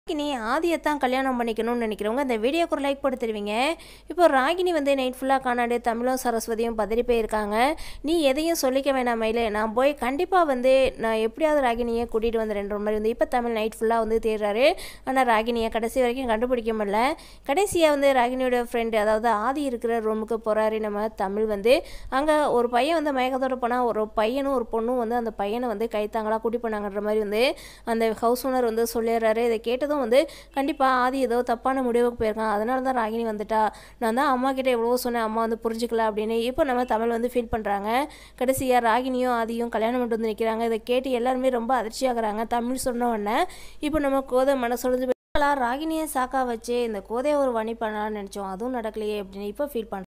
ராகினி ஆதியத்தான் கல்யாணம் பண்ணிக்கணும்னு நினைக்கிறவங்க இந்த வீடியோக்கு ஒரு லைக் போட்டு தருவீங்க இப்போ ராகினி வந்து நைட் ஃபுல்லாக காணாடு தமிழும் சரஸ்வதியும் பதறி போயிருக்காங்க நீ எதையும் சொல்லிக்க வேணாம் மயிலே நான் போய் கண்டிப்பாக வந்து நான் எப்படியாவது ராகினியை கூட்டிகிட்டு வந்துடுன்ற மாதிரி வந்து இப்போ தமிழ் நைட் ஃபுல்லாக வந்து தேடுறாரு ஆனால் ராகினியை கடைசி வரைக்கும் கண்டுபிடிக்க முடியல கடைசியாக வந்து ராகினியோட ஃப்ரெண்டு அதாவது ஆதி இருக்கிற ரூமுக்கு போகிறாரு நம்ம தமிழ் வந்து அங்கே ஒரு பையன் வந்து மயக்கத்தோட போனால் ஒரு பையனும் ஒரு பொண்ணும் வந்து அந்த பையனை வந்து கைத்தாங்களா கூட்டி போனாங்கன்ற மாதிரி வந்து அந்த ஹவுஸ் ஓனர் வந்து சொல்லிடுறாரு இதை கேட்டதும் வந்து கண்டிப்பாக ஆதி ஏதோ தப்பான முடிவுக்கு போயிருக்கான் அதனால தான் ராகினி வந்துட்டா நான் தான் அம்மா கிட்ட எவ்வளவோ சொன்னேன் அம்மா வந்து புரிஞ்சுக்கல அப்படின்னு இப்போ நம்ம தமிழ் வந்து ஃபீல் பண்ணுறாங்க கடைசியாக ராகினியும் ஆதியும் கல்யாணம் பண்ணிட்டு வந்து நிற்கிறாங்க இதை கேட்டு எல்லாருமே ரொம்ப அதிர்ச்சியாகிறாங்க தமிழ் சொன்ன உடனே இப்போ நம்ம கோதை மனசொழிஞ்சு ராகினியை சாக்கா வச்சு இந்த கோதையை ஒரு வணி பண்ணலாம்னு நினச்சோம் அதுவும் நடக்கலையே அப்படின்னு இப்போ ஃபீல் பண்ணுறோம்